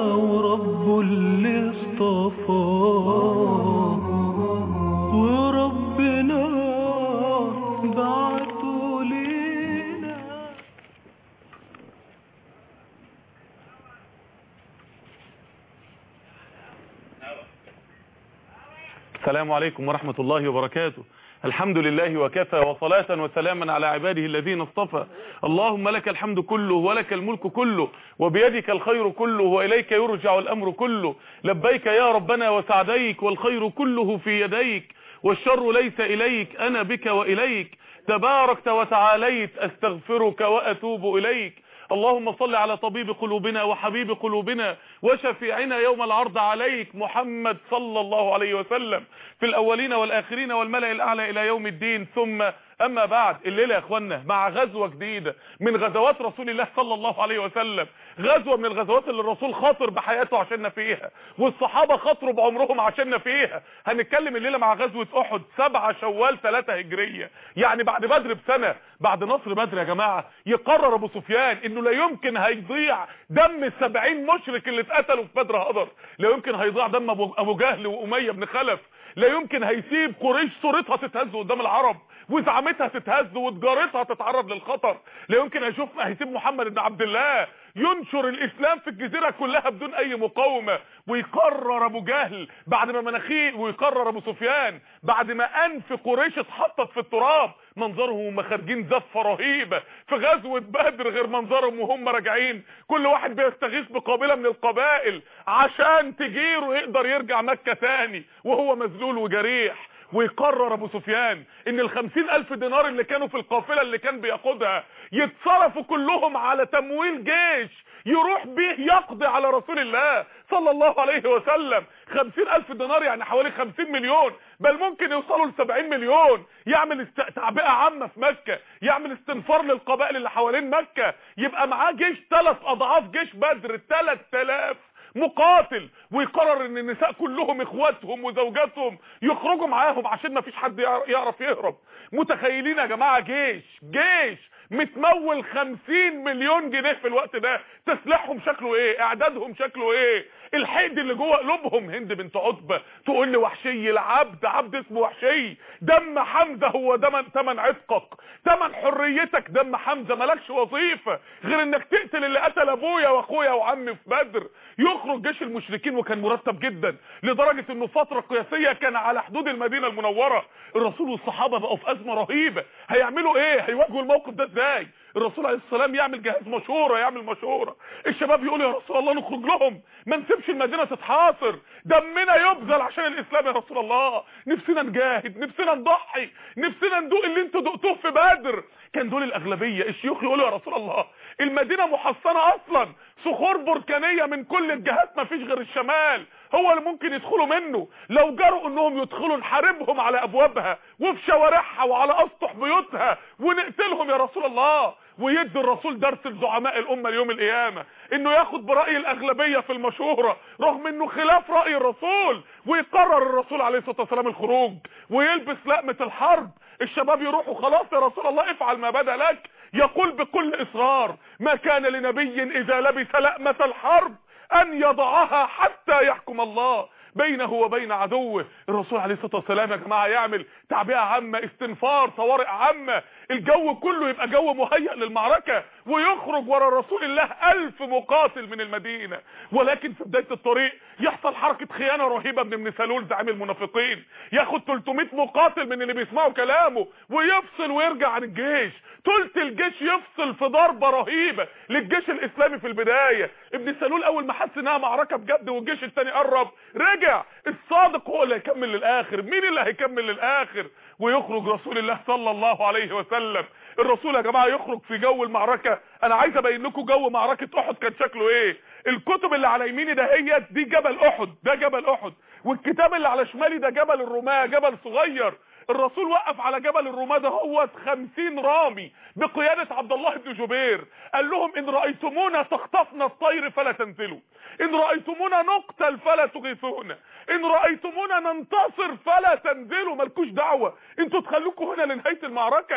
ورب اللي اصطفاه وربنا بعته لينا السلام عليكم ورحمة الله وبركاته الحمد لله وكفى وصلاة وسلاما على عباده الذين اصطفى اللهم لك الحمد كله ولك الملك كله وبيدك الخير كله وإليك يرجع الأمر كله لبيك يا ربنا وسعديك والخير كله في يديك والشر ليس إليك أنا بك وإليك تباركت وتعاليت أستغفرك وأتوب إليك اللهم صل على طبيب قلوبنا وحبيب قلوبنا وشفيعنا يوم العرض عليك محمد صلى الله عليه وسلم في الأولين والآخرين والملأ الأعلى إلى يوم الدين ثم أما بعد الليلة يا أخوانا مع غزوة جديدة من غزوات رسول الله صلى الله عليه وسلم غزوة من الغزوات اللي الرسول خاطر بحياته عشاننا فيها والصحابة خاطروا بعمرهم عشاننا فيها هنتكلم الليلة مع غزوة أحد سبعة شوال ثلاثة هجرية يعني بعد بدر بسنة بعد نصر بدر يا جماعة يقرر أبو سفيان إنه لا يمكن هيضيع دم السبعين مشرك اللي اتقتلوا في بدر هدر لا يمكن هيضيع دم أبو أبو جهل وأمية بن خلف لا يمكن هيسيب قريش صورتها تتهز قدام العرب وزعمتها تتهز وتجارتها تتعرض للخطر لا يمكن هيشوف هيسيب محمد بن عبد الله ينشر الاسلام في الجزيره كلها بدون اي مقاومه ويقرر ابو جهل بعد ما مناخير ويقرر ابو سفيان بعد ما انف قريش اتحطت في التراب منظرهم وهم خارجين زفه رهيبه في غزوه بدر غير منظرهم وهم راجعين كل واحد بيستغيث بقبيله من القبائل عشان تجيره يقدر يرجع مكه تاني وهو مذلول وجريح ويقرر ابو سفيان ان الخمسين الف دينار اللي كانوا في القافلة اللي كان بياخدها يتصرفوا كلهم على تمويل جيش يروح بيه يقضي على رسول الله صلى الله عليه وسلم خمسين الف دينار يعني حوالي خمسين مليون بل ممكن يوصلوا لسبعين مليون يعمل است... تعبئة عامة في مكة يعمل استنفار للقبائل اللي حوالين مكة يبقى معاه جيش ثلاث اضعاف جيش بدر ثلاث تلاف مقاتل ويقرر ان النساء كلهم اخواتهم وزوجاتهم يخرجوا معاهم عشان ما فيش حد يعرف يهرب متخيلين يا جماعة جيش جيش متمول خمسين مليون جنيه في الوقت ده تسليحهم شكله ايه اعدادهم شكله ايه الحقد اللي جوه قلوبهم هند بنت عتبة تقول لي وحشي العبد عبد اسمه وحشي دم حمزة هو دم تمن عتقك تمن حريتك دم حمزة مالكش وظيفة غير انك تقتل اللي قتل ابويا واخويا وعمي في بدر يخرج جيش المشركين وكان مرتب جدا لدرجة انه فترة قياسية كان على حدود المدينة المنورة الرسول والصحابة بقوا في ازمة رهيبة هيعملوا ايه هيواجهوا الموقف ده ازاي الرسول عليه السلام يعمل جهاز مشورة يعمل مشورة الشباب يقول يا رسول الله نخرج لهم ما نسيبش المدينة تتحاصر دمنا يبذل عشان الاسلام يا رسول الله نفسنا نجاهد نفسنا نضحي نفسنا ندوق اللي انتوا دقتوه في بدر كان دول الاغلبية الشيوخ يقولوا يا رسول الله المدينة محصنة اصلا صخور بركانية من كل الجهات ما فيش غير الشمال هو اللي ممكن يدخلوا منه لو جروا انهم يدخلوا نحاربهم على ابوابها وفي شوارعها وعلى اسطح بيوتها ونقتلهم يا رسول الله ويدي الرسول درس لزعماء الامه اليوم القيامه انه ياخد براي الاغلبيه في المشوره رغم انه خلاف راي الرسول ويقرر الرسول عليه الصلاه والسلام الخروج ويلبس لقمه الحرب الشباب يروحوا خلاص يا رسول الله افعل ما بدا لك يقول بكل اصرار ما كان لنبي اذا لبس لقمه الحرب ان يضعها حتى يحكم الله بينه وبين عدوه الرسول عليه الصلاه والسلام يا جماعه يعمل تعبئه عامه استنفار طوارئ عامه الجو كله يبقى جو مهيئ للمعركه ويخرج ورا رسول الله ألف مقاتل من المدينه ولكن في بدايه الطريق يحصل حركه خيانه رهيبه من ابن سلول زعيم المنافقين ياخد 300 مقاتل من اللي بيسمعوا كلامه ويفصل ويرجع عن الجيش تلت الجيش يفصل في ضربه رهيبه للجيش الاسلامي في البدايه ابن سلول اول ما حس انها معركه بجد والجيش الثاني قرب رجع الصادق هو اللي هيكمل للاخر مين اللي هيكمل للاخر ويخرج رسول الله صلى الله عليه وسلم الرسول يا جماعه يخرج في جو المعركه انا عايز ابين لكم جو معركه احد كان شكله ايه الكتب اللي على يميني ده هي دي جبل احد ده جبل احد والكتاب اللي على شمالي ده جبل الرماه جبل صغير الرسول وقف على جبل الرماه ده هو 50 رامي بقيادة عبد الله بن جبير قال لهم ان رأيتمونا تخطفنا الطير فلا تنزلوا ان رأيتمونا نقتل فلا تغيثونا ان رأيتمونا ننتصر فلا تنزلوا مالكوش دعوة انتوا تخلوكوا هنا لنهاية المعركة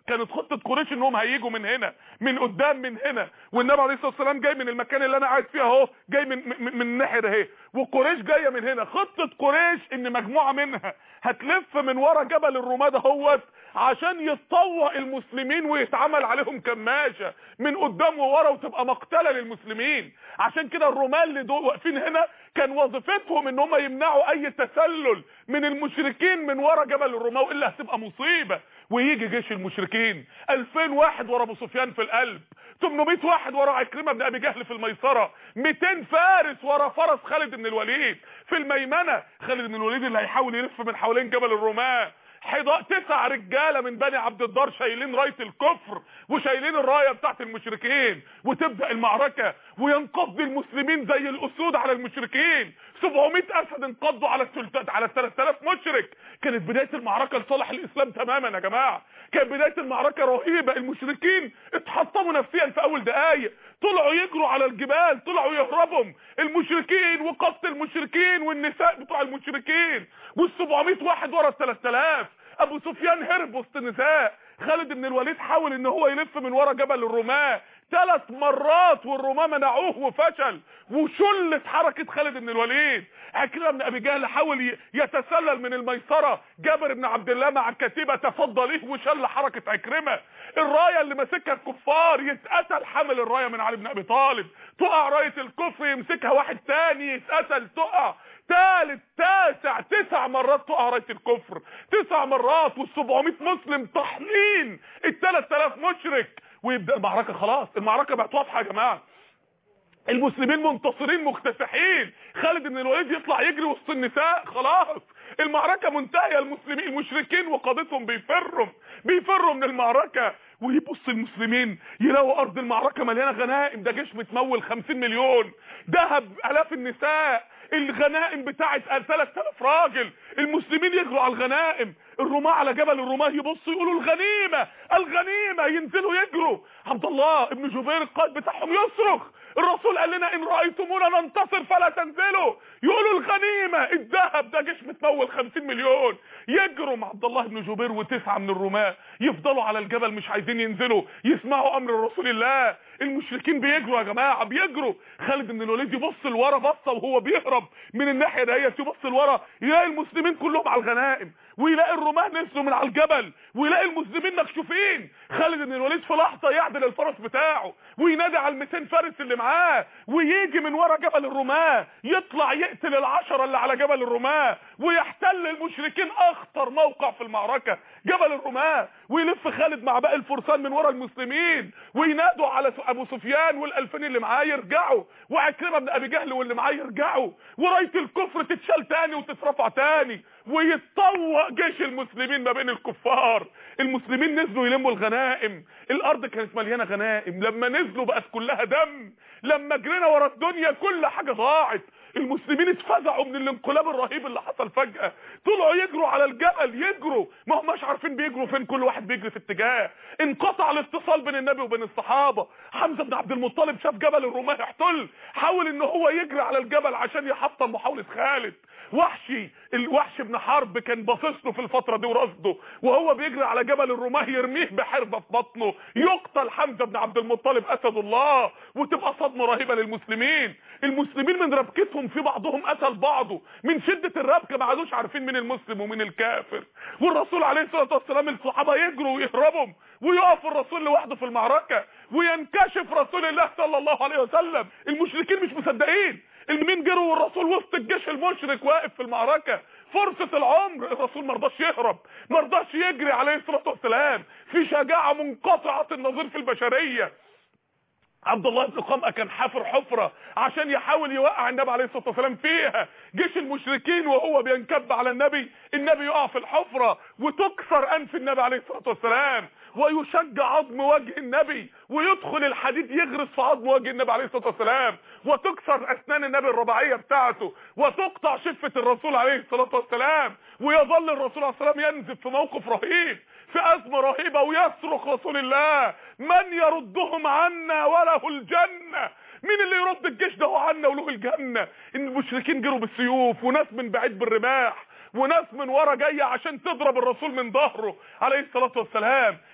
كانت خطه قريش انهم هيجوا من هنا من قدام من هنا والنبي عليه الصلاه والسلام جاي من المكان اللي انا قاعد فيه اهو جاي من من, من الناحيه ده اهي وقريش جايه من هنا خطه قريش ان مجموعه منها هتلف من ورا جبل الرماه دهوت عشان يتطوق المسلمين ويتعمل عليهم كماشه من قدام وورا وتبقى مقتله للمسلمين عشان كده الرماه اللي دول واقفين هنا كان وظيفتهم ان هم يمنعوا اي تسلل من المشركين من ورا جبل الرماه والا هتبقى مصيبه ويجي جيش المشركين 2000 واحد ورا ابو سفيان في القلب 800 واحد ورا عكرمه بن ابي جهل في الميسره 200 فارس ورا فرس خالد بن الوليد في الميمنه خالد بن الوليد اللي هيحاول يلف من حوالين جبل الرماه حضاء تسع رجاله من بني عبد الدار شايلين رايه الكفر وشايلين الرايه بتاعت المشركين وتبدا المعركه وينقض المسلمين زي الاسود على المشركين 700 اسد انقضوا على الثلثات على 3000 مشرك كانت بدايه المعركه لصالح الاسلام تماما يا جماعه كانت بدايه المعركه رهيبه المشركين اتحطموا نفسيا في اول دقائق طلعوا يجروا على الجبال طلعوا يهربوا المشركين وقتل المشركين والنساء بتوع المشركين وال700 واحد ورا ال 3000 ابو سفيان هرب وسط النساء خالد بن الوليد حاول ان هو يلف من ورا جبل الرماه ثلاث مرات والرماه منعوه وفشل وشلت حركه خالد بن الوليد عكرمه بن ابي جهل حاول يتسلل من الميسره جابر بن عبد الله مع الكتيبه تفضى ليه وشل حركه عكرمه الرايه اللي ماسكها الكفار يتقتل حامل الرايه من علي بن ابي طالب تقع رايه الكفر يمسكها واحد تاني يتقتل تقع ثالث تاسع تسع مرات تقع رايه الكفر تسع مرات وال700 مسلم طحنين ال 3000 مشرك ويبدا المعركه خلاص المعركه بقت واضحه يا جماعه المسلمين منتصرين مكتسحين خالد بن الوليد يطلع يجري وسط النساء خلاص المعركه منتهيه المسلمين المشركين وقادتهم بيفروا بيفروا من المعركه ويبص المسلمين يلاقوا ارض المعركه مليانه غنائم ده جيش متمول 50 مليون ذهب الاف النساء الغنائم بتاعت 3000 راجل المسلمين يجروا على الغنائم الرماة على جبل الرماة يبصوا يقولوا الغنيمة الغنيمة ينزلوا يجروا عبد الله ابن جبير القائد بتاعهم يصرخ الرسول قال لنا ان رأيتمونا ننتصر فلا تنزلوا يقولوا الغنيمة الذهب ده جيش متمول 50 مليون يجروا مع عبد الله بن جبير وتسعة من الرماة يفضلوا على الجبل مش عايزين ينزلوا يسمعوا امر رسول الله المشركين بيجروا يا جماعه بيجروا خالد بن الوليد يبص لورا بصه وهو بيهرب من الناحيه ديت يبص لورا يلاقي المسلمين كلهم على الغنائم ويلاقي الرماه نزلوا من على الجبل ويلاقي المسلمين مكشوفين خالد بن الوليد في لحظه يعدل الفرس بتاعه وينادي على ال 200 فارس اللي معاه ويجي من ورا جبل الرماه يطلع يقتل العشره اللي على جبل الرماه ويحتل المشركين اخطر موقع في المعركه جبل الرماه ويلف خالد مع باقي الفرسان من ورا المسلمين وينادوا على ابو سفيان والالفين اللي معاه يرجعوا وعكرمه بن ابي جهل واللي معاه يرجعوا ورايه الكفر تتشال تاني وتترفع تاني ويتطوق جيش المسلمين ما بين الكفار المسلمين نزلوا يلموا الغنائم الارض كانت مليانه غنائم لما نزلوا بقت كلها دم لما جرينا ورا الدنيا كل حاجه ضاعت المسلمين اتفزعوا من الانقلاب الرهيب اللي حصل فجأة طلعوا يجروا على الجبل يجروا ما هماش عارفين بيجروا فين كل واحد بيجري في اتجاه انقطع الاتصال بين النبي وبين الصحابة حمزة بن عبد المطلب شاف جبل الرماه يحتل حاول ان هو يجري على الجبل عشان يحطم محاولة خالد وحشي الوحش بن حرب كان باصص له في الفتره دي ورصده وهو بيجري على جبل الرماه يرميه بحربه في بطنه يقتل حمزه بن عبد المطلب اسد الله وتبقى صدمه رهيبه للمسلمين المسلمين من ربكتهم في بعضهم قتل بعضه من شده الربكه ما عادوش عارفين مين المسلم ومين الكافر والرسول عليه الصلاه والسلام الصحابه يجروا ويهربوا ويقف الرسول لوحده في المعركه وينكشف رسول الله صلى الله عليه وسلم المشركين مش مصدقين المين جروا والرسول وسط الجيش المشرك واقف في المعركة فرصة العمر الرسول مرضاش يهرب مرضاش يجري عليه الصلاة والسلام في شجاعة منقطعة النظير في البشرية عبد الله بن قمأة كان حافر حفرة عشان يحاول يوقع النبي عليه الصلاة والسلام فيها جيش المشركين وهو بينكب على النبي النبي يقع في الحفرة وتكسر أنف النبي عليه الصلاة والسلام ويشجع عظم وجه النبي ويدخل الحديد يغرس في عظم وجه النبي عليه الصلاة والسلام وتكسر أسنان النبي الرباعية بتاعته وتقطع شفة الرسول عليه الصلاة والسلام ويظل الرسول عليه الصلاة والسلام ينزف في موقف رهيب في أزمة رهيبة ويصرخ رسول الله من يردهم عنا وله الجنة مين اللي يرد الجيش ده عنا وله الجنة ان المشركين جروا بالسيوف وناس من بعيد بالرماح وناس من ورا جايه عشان تضرب الرسول من ظهره عليه الصلاه والسلام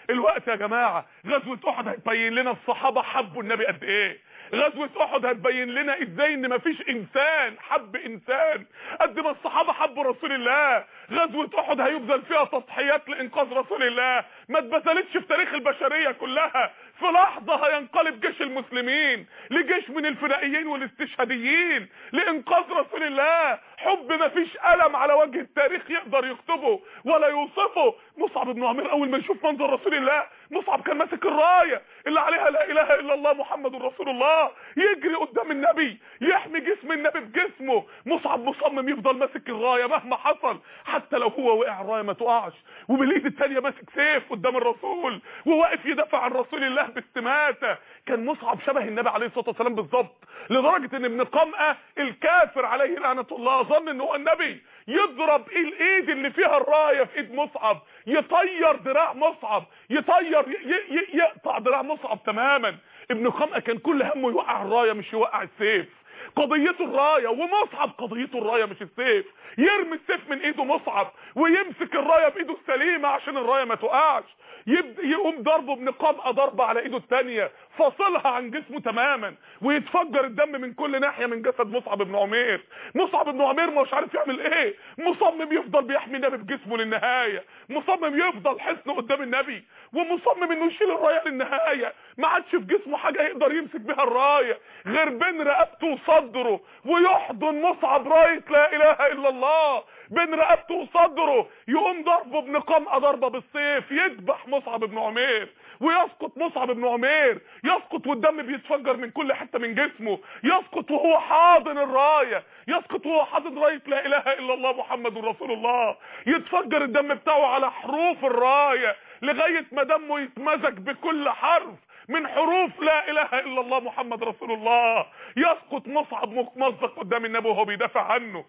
الوقت يا جماعه غزوه احد هتبين لنا الصحابه حبوا النبي قد ايه غزوة احد هتبين لنا ازاي ان مفيش انسان حب انسان قد ما الصحابة حبوا رسول الله غزوة احد هيبذل فيها تضحيات لانقاذ رسول الله ما اتبذلتش في تاريخ البشرية كلها في لحظة هينقلب جيش المسلمين لجيش من الفدائيين والاستشهاديين لانقاذ رسول الله حب مفيش ألم على وجه التاريخ يقدر يكتبه ولا يوصفه مصعب بن عمير اول ما يشوف منظر رسول الله مصعب كان ماسك الراية اللي عليها لا اله الا الله محمد رسول الله يجري قدام النبي يحمي جسم النبي بجسمه مصعب مصمم يفضل ماسك الراية مهما حصل حتى لو هو وقع الراية ما تقعش وبالايد التانية ماسك سيف قدام الرسول وواقف يدافع عن رسول الله باستماتة كان مصعب شبه النبي عليه الصلاة والسلام بالظبط لدرجة ان ابن قمأة الكافر عليه لعنة الله ظن ان هو النبي يضرب الايد اللي فيها الراية في ايد مصعب يطير دراع مصعب يطير ي- ي- يقطع دراع مصعب تماما ابن قمأة كان كل همه يوقع الراية مش يوقع السيف قضيته الراية ومصعب قضيته الراية مش السيف يرمي السيف من ايده مصعب ويمسك الراية بايده السليمة عشان الراية ما تقعش يبدأ يقوم ضربه ابن قمأة ضربة على ايده التانية فاصلها عن جسمه تماما ويتفجر الدم من كل ناحية من جسد مصعب بن عمير مصعب بن عمير مش عارف يعمل ايه مصمم يفضل بيحمي النبي بجسمه للنهاية مصمم يفضل حصنه قدام النبي ومصمم انه يشيل الراية للنهاية ما عادش في جسمه حاجة يقدر يمسك بها الراية غير بين رقبته وصدره ويحضن مصعب راية لا اله الا الله بين رقبته وصدره يقوم ضربه ابن قمأة ضربة بالسيف يذبح مصعب بن عمير ويسقط مصعب بن عمير يسقط والدم بيتفجر من كل حتة من جسمه يسقط وهو حاضن الراية يسقط وهو حاضن راية لا اله الا الله محمد رسول الله يتفجر الدم بتاعه على حروف الراية لغاية ما دمه يتمزج بكل حرف من حروف لا اله الا الله محمد رسول الله يسقط مصعب ممزق قدام النبي وهو بيدافع عنه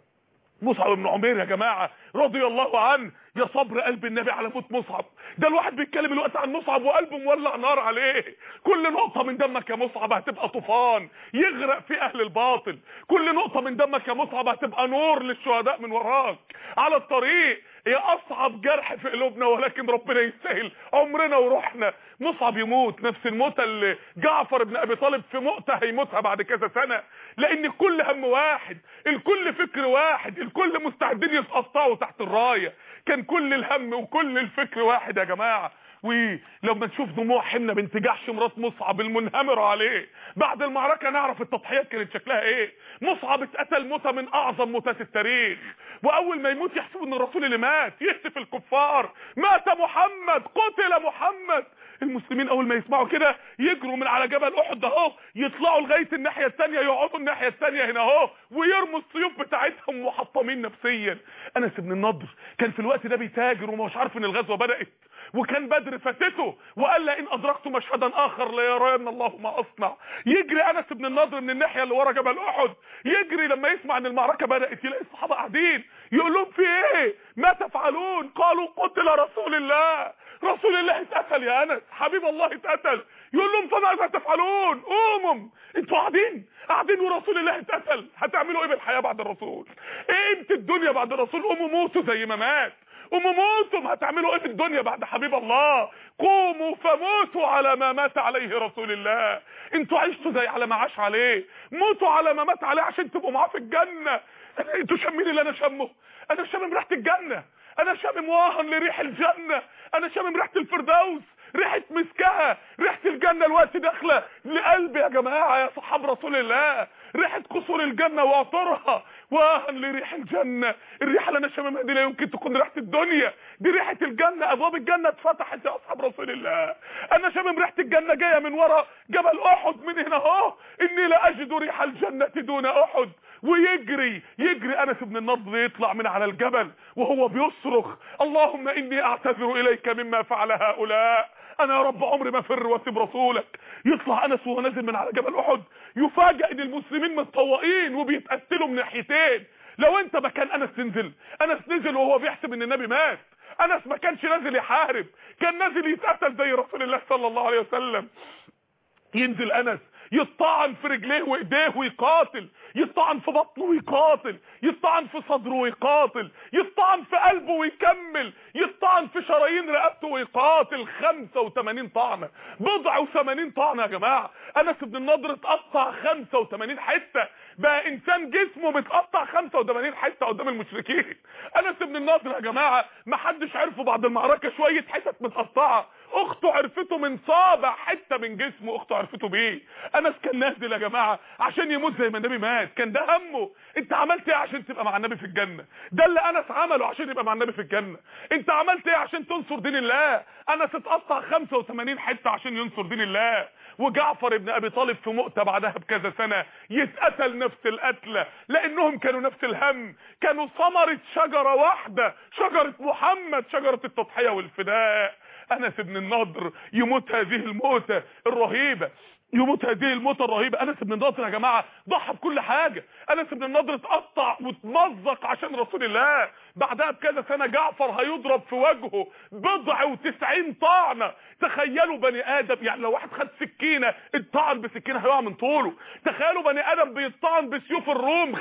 مصعب بن عمير يا جماعة رضي الله عنه يا صبر قلب النبي على موت مصعب ده الواحد بيتكلم الوقت عن مصعب وقلبه مولع نار عليه كل نقطة من دمك يا مصعب هتبقى طوفان يغرق في اهل الباطل كل نقطة من دمك يا مصعب هتبقى نور للشهداء من وراك على الطريق يا اصعب جرح في قلوبنا ولكن ربنا يستاهل عمرنا وروحنا مصعب يموت نفس الموتة اللي جعفر بن ابي طالب في مؤتة هيموتها بعد كذا سنة لان الكل هم واحد الكل فكر واحد الكل مستعدين يتقطعوا تحت الراية كان كل الهم وكل الفكر واحد يا جماعة ولما نشوف دموع حنة بنت جحش مرات مصعب المنهمرة عليه بعد المعركة نعرف التضحيات كانت شكلها ايه مصعب اتقتل موتة من اعظم موتات التاريخ واول ما يموت يحسب ان الرسول اللي مات يهتف الكفار مات محمد قتل محمد المسلمين اول ما يسمعوا كده يجروا من على جبل احد ده اهو يطلعوا لغايه الناحيه الثانيه يقعدوا الناحيه الثانيه هنا اهو ويرموا السيوف بتاعتهم محطمين نفسيا انس بن النضر كان في الوقت ده بيتاجر ومش عارف ان الغزوه بدات وكان بدر فاتته وقال لئن ادركت مشهدا اخر ليرين الله ما اصنع يجري انس بن النضر من الناحيه اللي ورا جبل احد يجري لما يسمع ان المعركه بدات يلاقي الصحابه قاعدين يقول لهم في ايه ما تفعلون قالوا قتل رسول الله رسول الله اتقتل يا انس حبيب الله اتقتل يقول لهم فماذا تفعلون قوموا انتوا قاعدين قاعدين ورسول الله اتقتل هتعملوا ايه بالحياه بعد الرسول ايه قيمه الدنيا بعد الرسول قوموا موتوا زي ما مات قوموا موتوا هتعملوا ايه في الدنيا بعد حبيب الله قوموا فموتوا على ما مات عليه رسول الله انتوا عشتوا زي على ما عاش عليه موتوا على ما مات عليه عشان تبقوا معاه في الجنه انتوا شامين اللي انا شامه انا شامم ريحه الجنه انا شامم واهن لريح الجنه انا شامم ريحه الفردوس ريحه مسكها ريحه الجنه الوقت داخله لقلبي يا جماعه يا صحاب رسول الله ريحه قصور الجنه وعطرها واهن لريح الجنه الريحه اللي انا شاممها دي لا يمكن تكون ريحه الدنيا دي ريحه الجنه ابواب الجنه اتفتحت يا اصحاب رسول الله انا شامم ريحه الجنه جايه من ورا جبل احد من هنا اهو اني لا اجد ريح الجنه دون احد ويجري يجري انس بن النضر يطلع من على الجبل وهو بيصرخ اللهم اني اعتذر اليك مما فعل هؤلاء انا يا رب عمري ما فر واسيب رسولك يطلع انس وهو نازل من على جبل احد يفاجئ ان المسلمين متطوقين وبيتقتلوا من ناحيتين لو انت مكان انس تنزل انس نزل وهو بيحسب ان النبي مات انس ما كانش نازل يحارب كان نازل يتقتل زي رسول الله صلى الله عليه وسلم ينزل انس يطعن في رجليه وايديه ويقاتل يطعن في بطنه ويقاتل يطعن في صدره ويقاتل يطعن في قلبه ويكمل يطعن في شرايين رقبته ويقاتل 85 طعنه بضع و80 طعنه يا جماعه انس بن النضر اتقطع 85 حته بقى انسان جسمه متقطع 85 حته قدام المشركين انس بن النضر يا جماعه ما حدش عرفه بعد المعركه شويه حتت متقطعه اخته عرفته من صابع حته من جسمه اخته عرفته بيه انس كان نازل يا جماعه عشان يموت زي ما النبي مات كان ده همه انت عملت ايه عشان تبقى مع النبي في الجنه ده اللي انس عمله عشان يبقى مع النبي في الجنه انت عملت ايه عشان تنصر دين الله انس اتقطع 85 حته عشان ينصر دين الله وجعفر ابن ابي طالب في مؤتة بعدها بكذا سنة يتقتل نفس القتلة لانهم كانوا نفس الهم كانوا ثمرة شجرة واحدة شجرة محمد شجرة التضحية والفداء انس بن النضر يموت هذه الموتة الرهيبة يموت هذه الموتة الرهيبة انس بن النضر يا جماعة ضحى بكل حاجة انس بن النضر اتقطع واتمزق عشان رسول الله بعدها بكذا سنة جعفر هيضرب في وجهه بضع وتسعين طعنة تخيلوا بني ادم يعني لو واحد خد سكينة اتطعن بسكينة هيقع من طوله تخيلوا بني ادم بيطعن بسيوف الروم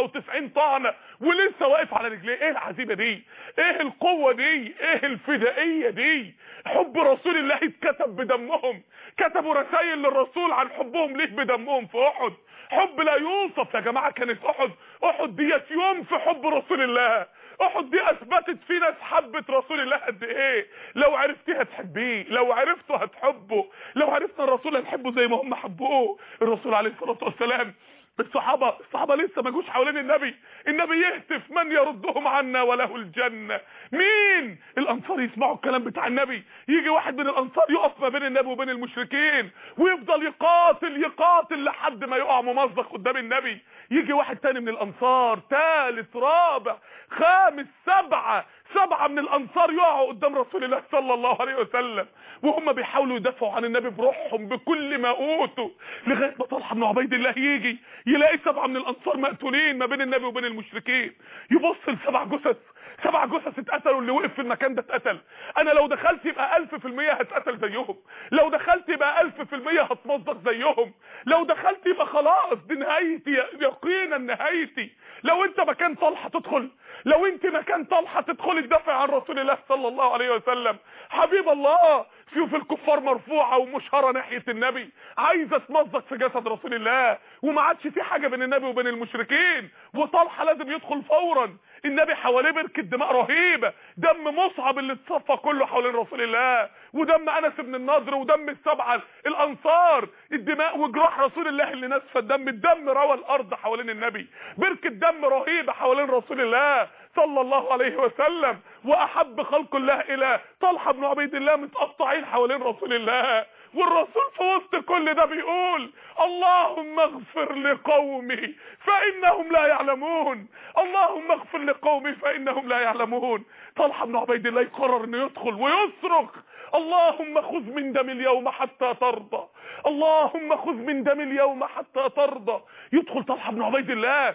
95 طعنة ولسه واقف على رجليه ايه العزيمة دي ايه القوة دي ايه الفدائية دي حب رسول الله اتكتب بدمهم كتبوا رسائل للرسول عن حبهم ليه بدمهم في احد حب لا يوصف يا جماعة كانت احد احد ديت يوم في حب رسول الله احد دي اثبتت في ناس حبت رسول الله قد ايه لو عرفتيه هتحبيه لو عرفته هتحبه لو عرفنا الرسول هنحبه زي ما هم حبوه الرسول عليه الصلاة والسلام الصحابة الصحابة لسه ما جوش حوالين النبي النبي يهتف من يردهم عنا وله الجنة مين الانصار يسمعوا الكلام بتاع النبي يجي واحد من الانصار يقف ما بين النبي وبين المشركين ويفضل يقاتل يقاتل لحد ما يقع ممزق قدام النبي يجي واحد تاني من الانصار ثالث رابع خامس سبعة سبعة من الانصار يقعوا قدام رسول الله صلى الله عليه وسلم وهم بيحاولوا يدافعوا عن النبي بروحهم بكل ما اوتوا لغايه ما طلحه بن عبيد الله يجي يلاقي سبعة من الانصار مقتولين ما بين النبي وبين المشركين يبص لسبع جثث سبع جثث اتقتلوا اللي وقف في المكان ده اتقتل انا لو دخلت يبقى الف في المية هتقتل زيهم لو دخلت يبقى الف في المية هتمزق زيهم لو دخلت يبقى خلاص دي نهايتي يقينا نهايتي لو انت مكان طلحه تدخل لو انت مكان طلحه تدخلي تدافع عن رسول الله صلى الله عليه وسلم حبيب الله سيوف الكفار مرفوعه ومشهره ناحيه النبي عايزه تمزق في جسد رسول الله وما عادش في حاجه بين النبي وبين المشركين وطلحه لازم يدخل فورا النبي حواليه بركه دماء رهيبه دم مصعب اللي اتصفى كله حوالين رسول الله ودم انس بن النضر ودم السبعه الانصار الدماء وجراح رسول الله اللي نسفى الدم الدم روى الارض حوالين النبي بركه دم رهيبه حوالين رسول الله صلى الله عليه وسلم واحب خلق الله الى طلحه بن عبيد الله متقطعين حوالين رسول الله والرسول في وسط كل ده بيقول اللهم اغفر لقومي فانهم لا يعلمون اللهم اغفر لقومي فانهم لا يعلمون طلحه بن عبيد الله يقرر انه يدخل ويصرخ اللهم خذ من دم اليوم حتى ترضى اللهم خذ من دم اليوم حتى ترضى يدخل طلحه بن عبيد الله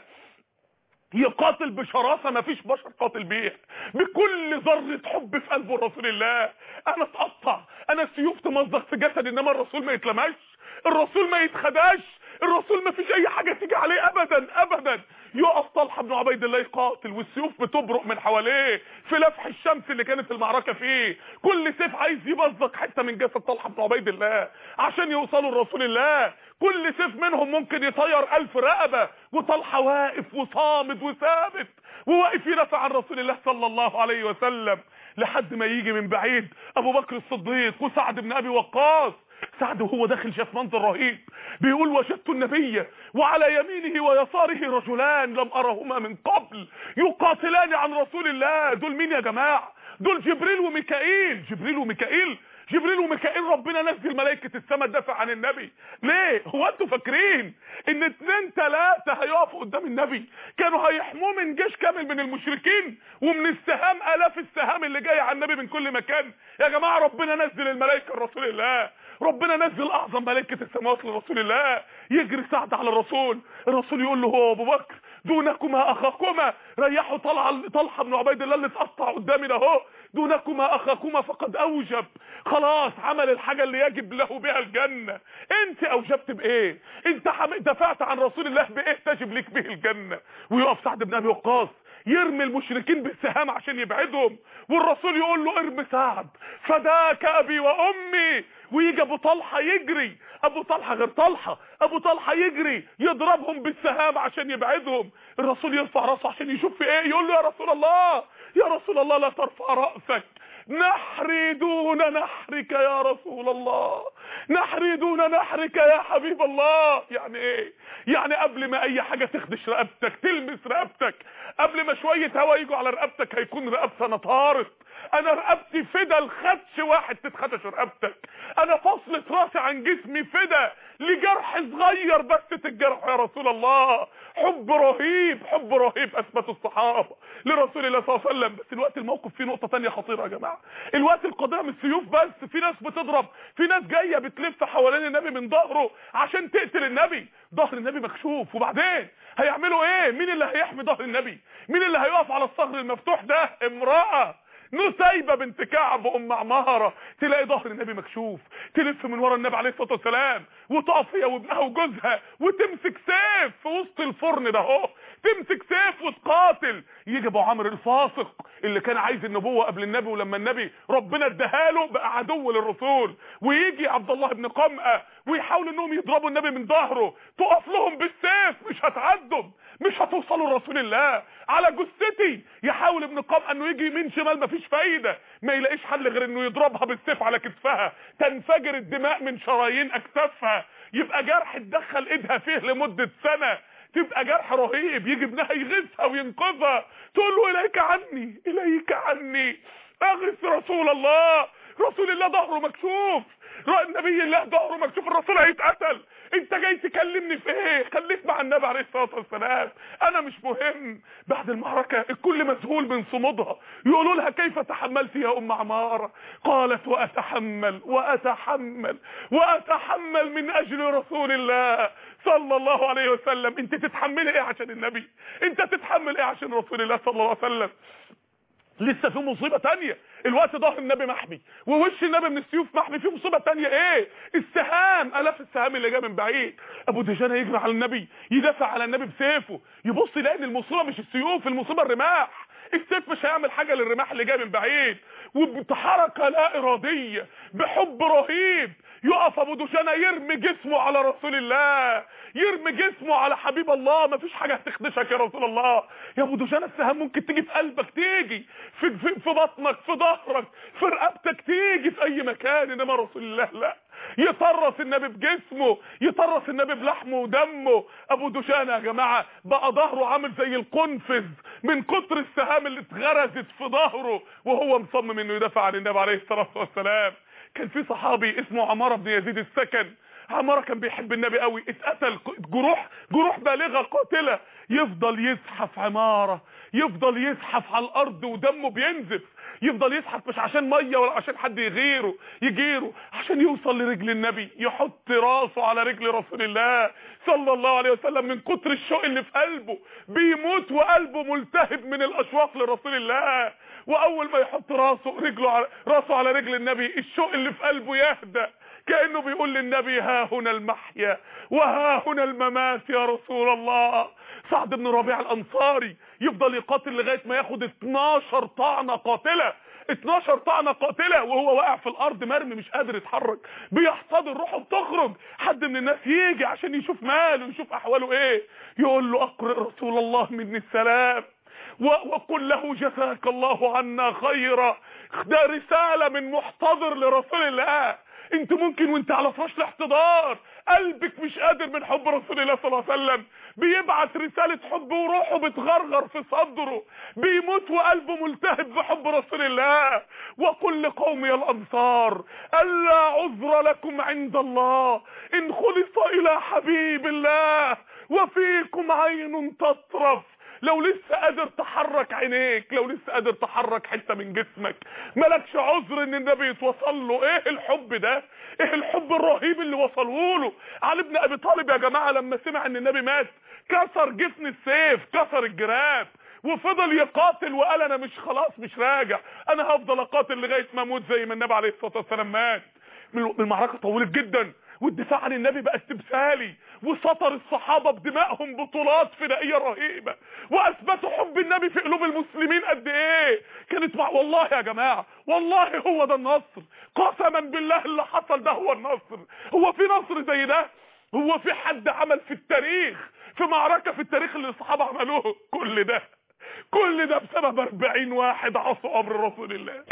يقاتل بشراسه ما فيش بشر قاتل بيها بكل ذره حب في قلب رسول الله انا اتقطع انا السيوف تمزق في جسدي انما الرسول ما يتلمش الرسول ما يتخداش الرسول ما فيش اي حاجه تيجي عليه ابدا ابدا يقف طلحه بن عبيد الله يقاتل والسيوف بتبرق من حواليه في لفح الشمس اللي كانت المعركه فيه كل سيف عايز يمزق حته من جسد طلحه بن عبيد الله عشان يوصلوا لرسول الله كل سيف منهم ممكن يطير ألف رقبة وطلحة واقف وصامد وثابت وواقف يدافع عن رسول الله صلى الله عليه وسلم لحد ما يجي من بعيد ابو بكر الصديق وسعد بن ابي وقاص سعد وهو داخل شاف منظر رهيب بيقول وجدت النبي وعلى يمينه ويساره رجلان لم ارهما من قبل يقاتلان عن رسول الله دول مين يا جماعه دول جبريل وميكائيل جبريل وميكائيل جبريل وميكائيل ربنا نزل ملائكة السماء تدافع عن النبي ليه هو انتوا فاكرين ان اتنين تلاتة هيقفوا قدام النبي كانوا هيحموه من جيش كامل من المشركين ومن السهام الاف السهام اللي جاية على النبي من كل مكان يا جماعة ربنا نزل الملائكة لرسول الله ربنا نزل اعظم ملائكة السماوات لرسول الله يجري سعد على الرسول الرسول يقول له هو ابو بكر دونكما اخاكما ريحوا طلحه طلحه بن عبيد الله اللي اتقطع قدامي ده اهو دونكما اخاكما فقد اوجب خلاص عمل الحاجه اللي يجب له بها الجنه انت اوجبت بايه انت حم... دفعت عن رسول الله بايه تجب لك به الجنه ويقف سعد بن ابي وقاص يرمي المشركين بالسهام عشان يبعدهم والرسول يقول له ارمي سعد فداك ابي وامي ويجي ابو طلحه يجري ابو طلحه غير طلحه ابو طلحه يجري يضربهم بالسهام عشان يبعدهم الرسول يرفع راسه عشان يشوف في ايه يقول له يا رسول الله يا رسول الله لا ترفع راسك نحري دون نحرك يا رسول الله نحري دون نحرك يا حبيب الله يعني ايه يعني قبل ما اي حاجة تخدش رقبتك تلمس رقبتك قبل ما شوية هوا يجوا على رقبتك هيكون رقبتنا طارت انا رقبتي فدا الخدش واحد تتخدش رقبتك انا فصلة راسي عن جسمي فدا لجرح صغير بس تتجرح يا رسول الله حب رهيب حب رهيب اثبت الصحابة لرسول الله صلى الله عليه وسلم بس الوقت الموقف فيه نقطة تانية خطيرة يا جماعة الوقت القضية مش سيوف بس في ناس بتضرب في ناس جاية بتلف حوالين النبي من ظهره عشان تقتل النبي ظهر النبي مكشوف وبعدين هيعملوا ايه مين اللي هيحمي ظهر النبي مين اللي هيقف على الصخر المفتوح ده امرأة نسيبة بنت كعب ام عمارة تلاقي ظهر النبي مكشوف تلف من ورا النبي عليه الصلاة والسلام وتقف هي وابنها وجوزها وتمسك سيف في وسط الفرن ده اهو تمسك سيف وتقاتل يجي ابو عمرو الفاسق اللي كان عايز النبوة قبل النبي ولما النبي ربنا اداها له بقى عدو للرسول ويجي عبد الله بن قمأة ويحاولوا انهم يضربوا النبي من ظهره تقف لهم بالسيف مش هتعدوا مش هتوصلوا لرسول الله على جثتي يحاول ابن قمأة انه يجي يمين شمال مفيش فايدة ما يلاقيش حل غير انه يضربها بالسيف على كتفها تنفجر الدماء من شرايين اكتافها يبقى جرح تدخل ايدها فيه لمدة سنة تبقى جرح رهيب يجي ابنها يغيثها وينقذها تقول له اليك عني اليك عني اغث رسول الله رسول الله ظهره مكشوف النبي الله ظهره مكشوف الرسول هيتقتل انت جاي تكلمني في ايه خليك مع النبي عليه الصلاه والسلام انا مش مهم بعد المعركه الكل مذهول من صمودها يقولوا لها كيف تحملت يا ام عماره قالت واتحمل واتحمل واتحمل من اجل رسول الله صلى الله عليه وسلم انت تتحملي ايه عشان النبي انت تتحمل ايه عشان رسول الله صلى الله عليه وسلم لسه في مصيبة تانية الوقت ظهر النبي محمي ووش النبي من السيوف محمي في مصيبة تانية ايه السهام الاف السهام اللي جاء من بعيد ابو دجانة يجري على النبي يدافع على النبي بسيفه يبص يلاقي ان المصيبة مش السيوف المصيبة الرماح السيف مش هيعمل حاجة للرماح اللي جاي من بعيد وبحركة لا ارادية بحب رهيب يقف ابو دجانة يرمي جسمه على رسول الله يرمي جسمه على حبيب الله مفيش حاجة هتخدشك يا رسول الله يا ابو دجانة السهام ممكن تيجي في قلبك تيجي في, في, في بطنك في ظهرك في رقبتك تيجي في اي مكان انما رسول الله لا يطرس النبي بجسمه يطرس النبي بلحمه ودمه ابو دجانة يا جماعة بقى ظهره عامل زي القنفذ من كتر السهام اللي اتغرزت في ظهره وهو مصمم انه يدافع عن النبي عليه الصلاة والسلام كان في صحابي اسمه عمارة بن يزيد السكن عمارة كان بيحب النبي قوي اتقتل جروح جروح بالغة قاتلة يفضل يزحف عمارة يفضل يزحف على الارض ودمه بينزف يفضل يزحف مش عشان ميه ولا عشان حد يغيره يجيره عشان يوصل لرجل النبي يحط راسه على رجل رسول الله صلى الله عليه وسلم من كتر الشوق اللي في قلبه بيموت وقلبه ملتهب من الاشواق لرسول الله واول ما يحط راسه رجله على راسه على رجل النبي الشوق اللي في قلبه يهدأ كأنه بيقول للنبي ها هنا المحيا وها هنا الممات يا رسول الله سعد بن ربيع الانصاري يفضل يقاتل لغايه ما ياخد 12 طعنه قاتله 12 طعنه قاتله وهو واقع في الارض مرمي مش قادر يتحرك بيحتضر روحه بتخرج حد من الناس يجي عشان يشوف ماله يشوف احواله ايه يقول له اقرئ رسول الله مني السلام وقل له جزاك الله عنا خيرا ده رساله من محتضر لرسول الله انت ممكن وانت على فراش الاحتضار قلبك مش قادر من حب رسول الله صلى الله عليه وسلم بيبعت رسالة حب وروحه بتغرغر في صدره بيموت وقلبه ملتهب بحب رسول الله وقل لقومي الانصار الا عذر لكم عند الله ان خلص الى حبيب الله وفيكم عين تطرف لو لسه قادر تحرك عينيك لو لسه قادر تحرك حته من جسمك مالكش عذر ان النبي يتوصل له ايه الحب ده ايه الحب الرهيب اللي وصلوا له علي بن ابي طالب يا جماعه لما سمع ان النبي مات كسر جفن السيف كسر الجراب وفضل يقاتل وقال انا مش خلاص مش راجع انا هفضل اقاتل لغايه ما اموت زي ما النبي عليه الصلاه والسلام مات المعركه طولت جدا والدفاع عن النبي بقى استبسالي وسطر الصحابه بدمائهم بطولات فدائيه رهيبه واثبتوا حب النبي في قلوب المسلمين قد ايه كانت مع والله يا جماعه والله هو ده النصر قسما بالله اللي حصل ده هو النصر هو في نصر زي ده هو في حد عمل في التاريخ في معركه في التاريخ اللي الصحابه عملوه كل ده كل ده بسبب 40 واحد عصوا امر رسول الله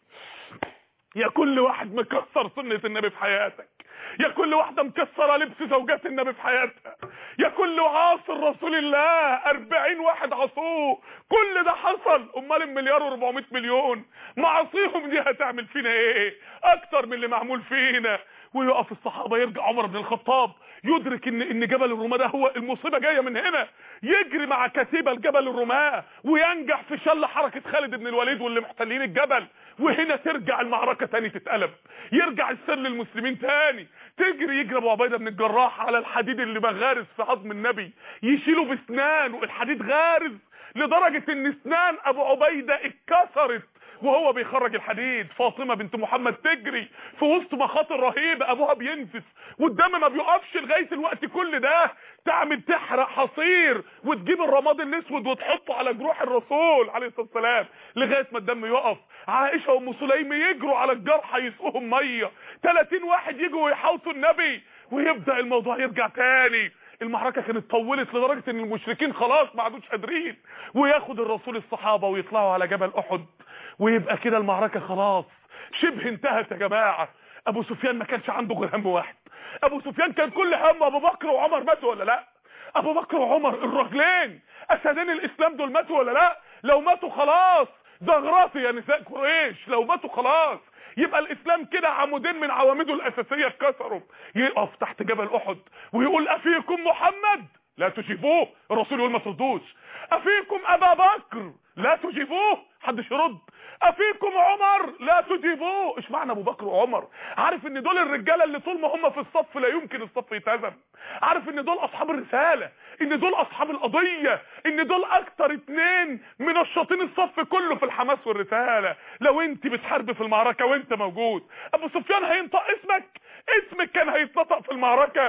يا كل واحد مكسر سنة النبي في حياتك يا كل واحدة مكسرة لبس زوجات النبي في حياتها يا كل عاصر رسول الله 40 واحد عصوه كل ده حصل امال المليار و400 مليون معاصيهم دي هتعمل فينا ايه اكتر من اللي معمول فينا ويقف الصحابة يرجع عمر بن الخطاب يدرك ان ان جبل الرماة ده هو المصيبة جاية من هنا يجري مع كتيبة لجبل الرماة وينجح في شل حركة خالد بن الوليد واللي محتلين الجبل وهنا ترجع المعركة تاني تتقلب يرجع السر للمسلمين تاني تجري يجري ابو عبيدة بن الجراح على الحديد اللي مغارز في عظم النبي يشيله باسنان والحديد غارز لدرجة ان اسنان ابو عبيدة اتكسرت وهو بيخرج الحديد فاطمة بنت محمد تجري في وسط مخاطر رهيبة ابوها بينفس والدم ما بيقفش لغاية الوقت كل ده تعمل تحرق حصير وتجيب الرماد الاسود وتحطه على جروح الرسول عليه الصلاة والسلام لغاية ما الدم يقف عائشة وام سليم يجروا على الجرحى يسقوهم مية 30 واحد يجوا ويحوطوا النبي ويبدأ الموضوع يرجع تاني المعركة كانت طولت لدرجة ان المشركين خلاص ما عادوش قادرين وياخد الرسول الصحابة ويطلعوا على جبل احد ويبقى كده المعركة خلاص شبه انتهت يا جماعة ابو سفيان ما كانش عنده غير هم واحد ابو سفيان كان كل همه ابو بكر وعمر ماتوا ولا لا ابو بكر وعمر الرجلين اسدين الاسلام دول ماتوا ولا لا لو ماتوا خلاص زغراتي يا نساء قريش لو ماتوا خلاص يبقى الاسلام كده عمودين من عواميده الاساسيه اتكسروا يقف تحت جبل احد ويقول افيكم محمد لا تجيبوه الرسول يقول ما تردوش افيكم ابا بكر لا تجيبوه حدش يرد افيكم عمر لا تجيبوه ايش معنى ابو بكر وعمر عارف ان دول الرجاله اللي طول ما هم في الصف لا يمكن الصف يتهزم عارف ان دول اصحاب الرساله ان دول اصحاب القضيه ان دول اكتر اتنين منشطين الصف كله في الحماس والرساله لو انت بتحارب في المعركه وانت موجود ابو سفيان هينطق اسمك اسمك كان هيتنطق في المعركه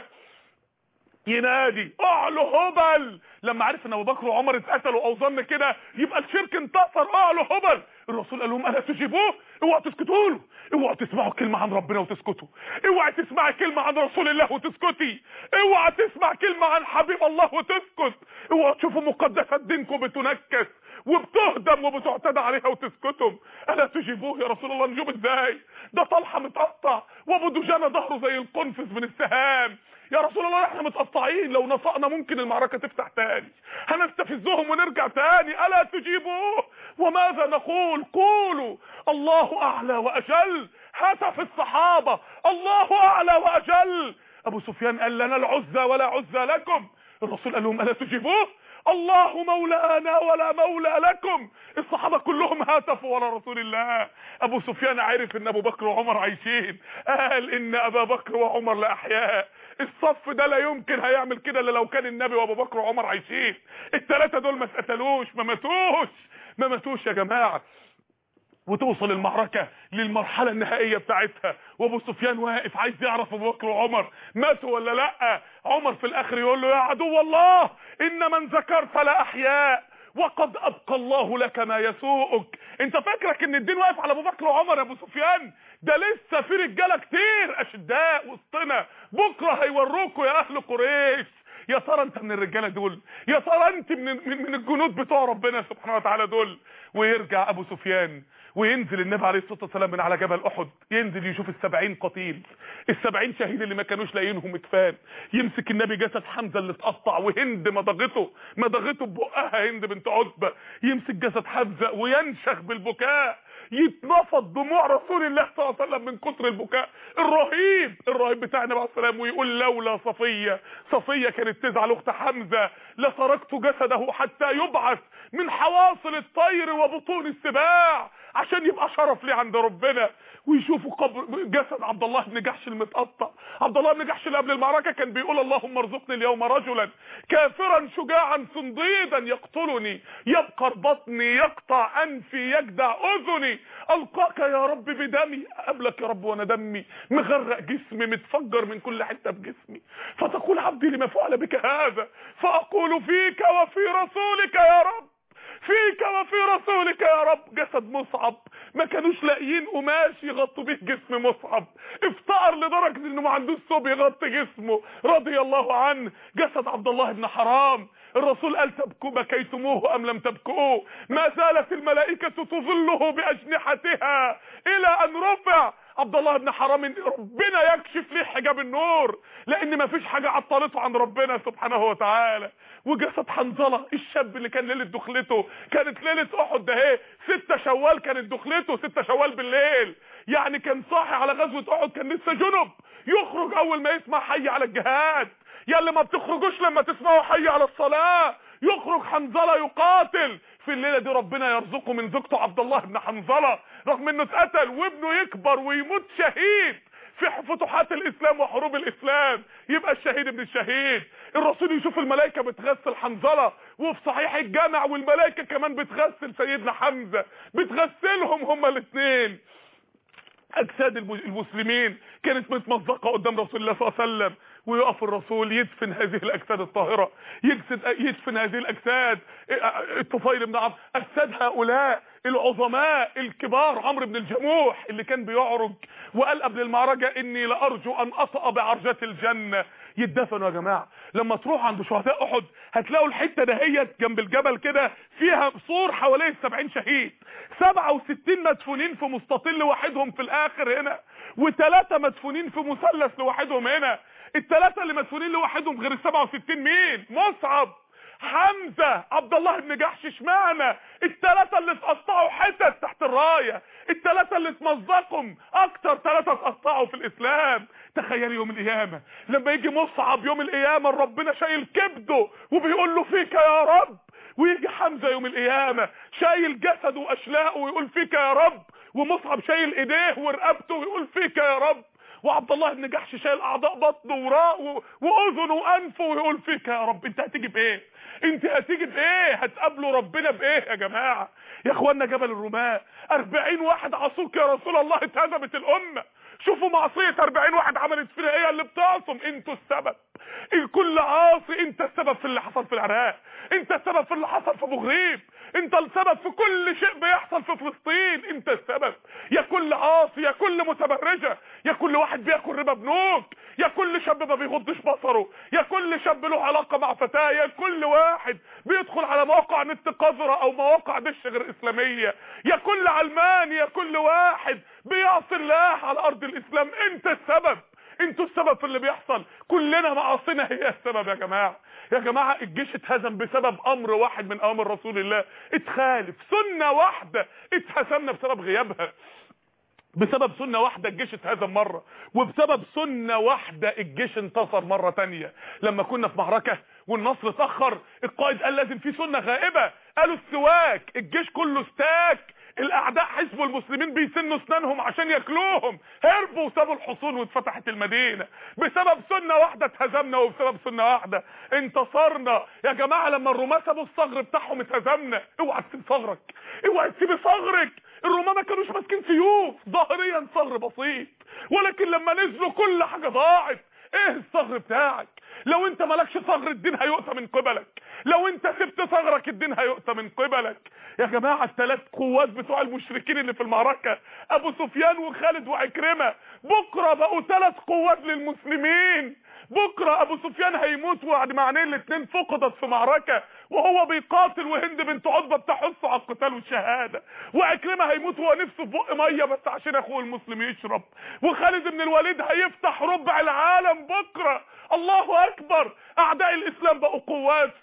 ينادي اعلو هبل لما عرف ان ابو بكر وعمر اتقتلوا او ظن كده يبقى الشرك انتصر اعلو هبل الرسول قال لهم الا تجيبوه اوعوا تسكتوا له اوعوا تسمعوا كلمه عن ربنا وتسكتوا اوعى تسمعي كلمه عن رسول الله وتسكتي اوعى تسمع كلمه عن حبيب الله وتسكت اوعوا تشوفوا مقدسات دينكم بتنكس وبتهدم وبتعتدى عليها وتسكتم الا تجيبوه يا رسول الله نجيب ازاي ده طلحه متقطع وابو دجانه ظهره زي القنفذ من السهام يا رسول الله احنا متقطعين لو نطقنا ممكن المعركة تفتح تاني هنستفزهم ونرجع تاني ألا تجيبوه وماذا نقول قولوا الله أعلى وأجل هتف الصحابة الله أعلى وأجل أبو سفيان قال لنا العزة ولا عزة لكم الرسول قال لهم ألا تجيبوه الله مولانا ولا مولى لكم الصحابة كلهم هاتفوا ورا رسول الله ابو سفيان عرف ان ابو بكر وعمر عايشين قال ان ابا بكر وعمر لاحياء الصف ده لا يمكن هيعمل كده الا لو كان النبي وابو بكر وعمر عايشين الثلاثه دول ما اتقتلوش ما ماتوش ما ماتوش يا جماعه وتوصل المعركة للمرحلة النهائية بتاعتها وابو سفيان واقف عايز يعرف ابو بكر وعمر ماتوا ولا لا عمر في الاخر يقول له يا عدو الله ان من ذكرت لاحياء وقد ابقى الله لك ما يسوءك انت فاكرك ان الدين واقف على ابو بكر وعمر يا ابو سفيان ده لسه في رجاله كتير اشداء وسطنا بكره هيوروكوا يا اهل قريش يا ترى انت من الرجاله دول يا ترى انت من من, من الجنود بتوع ربنا سبحانه وتعالى دول ويرجع ابو سفيان وينزل النبي عليه الصلاه والسلام من على جبل احد ينزل يشوف السبعين قتيل السبعين شهيد اللي ما كانوش لاقيينهم اكفان يمسك النبي جسد حمزه اللي اتقطع وهند مضغته مضغته ببقها هند بنت عتبه يمسك جسد حمزه وينشخ بالبكاء يتنفض دموع رسول الله صلى الله عليه وسلم من كتر البكاء الرهيب الرهيب بتاع النبي عليه السلام ويقول لولا صفيه صفيه كانت تزعل اخت حمزه لتركت جسده حتى يبعث من حواصل الطير وبطون السباع عشان يبقى شرف ليه عند ربنا ويشوفوا قبر جسد عبد الله بن جحش المتقطع عبد الله بن جحش اللي قبل المعركه كان بيقول اللهم ارزقني اليوم رجلا كافرا شجاعا صنديدا يقتلني يبقر بطني يقطع انفي يجدع اذني القاك يا رب بدمي قبلك يا رب وانا دمي مغرق جسمي متفجر من كل حته بجسمي فتقول عبدي لما فعل بك هذا فاقول فيك وفي رسولك يا رب فيك وفي رسولك يا رب جسد مصعب ما كانوش لاقيين قماش يغطوا بيه جسم مصعب افتقر لدرجه انه ما عندوش ثوب يغطي جسمه رضي الله عنه جسد عبد الله بن حرام الرسول قال تبكوا بكيتموه ام لم تبكوه ما زالت الملائكه تظله باجنحتها الى ان رفع عبد الله بن حرام ربنا يكشف ليه حجاب النور لان ما فيش حاجه عطلته عن ربنا سبحانه وتعالى وجسد حنظله الشاب اللي كان ليله دخلته كانت ليله احد ده اهي 6 شوال كانت دخلته 6 شوال بالليل يعني كان صاحي على غزوه احد كان لسه جنب يخرج اول ما يسمع حي على الجهاد يا اللي ما بتخرجوش لما تسمعوا حي على الصلاه يخرج حنظله يقاتل في الليله دي ربنا يرزقه من زوجته عبد الله بن حنظله رغم انه اتقتل وابنه يكبر ويموت شهيد في فتوحات الاسلام وحروب الاسلام يبقى الشهيد ابن الشهيد الرسول يشوف الملائكه بتغسل حنظله وفي صحيح الجامع والملائكه كمان بتغسل سيدنا حمزه بتغسلهم هما الاثنين اجساد المسلمين كانت متمزقه قدام رسول الله صلى الله عليه وسلم ويقف الرسول يدفن هذه الاجساد الطاهره يجسد يدفن هذه الاجساد الطفيل بن عمرو اجساد هؤلاء العظماء الكبار عمرو بن الجموح اللي كان بيعرج وقال قبل المعركه اني لارجو ان اطأ بعرجات الجنه يدفنوا يا جماعه لما تروحوا عند شهداء احد هتلاقوا الحته دهيت جنب الجبل كده فيها سور حواليه 70 شهيد 67 مدفونين في مستطيل لوحدهم في الاخر هنا وثلاثه مدفونين في مثلث لوحدهم هنا الثلاثه اللي مدفونين لوحدهم غير ال 67 مين مصعب حمزة عبد الله بن جحش اشمعنى الثلاثة اللي اتقطعوا حتت تحت الراية الثلاثة اللي اتمزقهم اكتر ثلاثة اتقطعوا في الاسلام تخيل يوم القيامة لما يجي مصعب يوم القيامة ربنا شايل كبده وبيقول له فيك يا رب ويجي حمزة يوم القيامة شايل جسده واشلاءه ويقول فيك يا رب ومصعب شايل ايديه ورقبته ويقول فيك يا رب وعبد الله بن جحش شايل اعضاء بطنه وراءه واذنه وانفه ويقول فيك يا رب انت هتيجي بايه انت هتيجي بايه هتقابلوا ربنا بايه يا جماعه يا اخوانا جبل الرماة 40 واحد عصوك يا رسول الله اتهزمت الامه شوفوا معصيه 40 واحد عملت فينا ايه اللي بتعصم انتوا السبب الكل عاصي انت السبب في اللي حصل في العراق انت السبب في اللي حصل في ابو غريب انت السبب في كل شيء بيحصل في فلسطين انت السبب يا كل عاصي يا كل متبرجه يا كل واحد بياكل ربا بنوك يا كل شاب ما بيغضش بصره يا كل شاب له علاقه مع فتاه يا كل واحد بيدخل على مواقع نت قذره او مواقع دش غير اسلاميه يا كل علمان يا كل واحد بيعصي الله على ارض الاسلام انت السبب انتوا السبب في اللي بيحصل كلنا معاصينا هي السبب يا جماعه يا جماعه الجيش اتهزم بسبب امر واحد من اوامر رسول الله اتخالف سنه واحده اتهزمنا بسبب غيابها بسبب سنة واحدة الجيش اتهزم مرة وبسبب سنة واحدة الجيش انتصر مرة تانية لما كنا في معركة والنصر اتأخر القائد قال لازم في سنة غائبة قالوا السواك الجيش كله استاك الاعداء حزب المسلمين بيسنوا اسنانهم عشان ياكلوهم هربوا وسابوا الحصون واتفتحت المدينه بسبب سنه واحده اتهزمنا وبسبب سنه واحده انتصرنا يا جماعه لما الرومان سابوا الصغر بتاعهم اتهزمنا اوعى تسيب صغرك اوعى تسيب صغرك الرومان ما كانوش ماسكين سيوف ظاهريا صغر بسيط ولكن لما نزلوا كل حاجه ضاعت ايه الصغر بتاعك لو انت مالكش صغر الدين هيؤتى من قبلك لو انت سبت ثغرك الدين هيؤتى من قبلك يا جماعه الثلاث قوات بتوع المشركين اللي في المعركه ابو سفيان وخالد وعكرمه بكره بقوا ثلاث قوات للمسلمين بكره ابو سفيان هيموت وبعد ما عينيه الاثنين فقدت في معركه وهو بيقاتل وهند بنت عتبه بتحث على القتال والشهاده وعكرمه هيموت وهو نفسه في بق ميه بس عشان اخوه المسلم يشرب وخالد بن الوليد هيفتح ربع العالم بكره الله اكبر اعداء الاسلام بقوا قوات في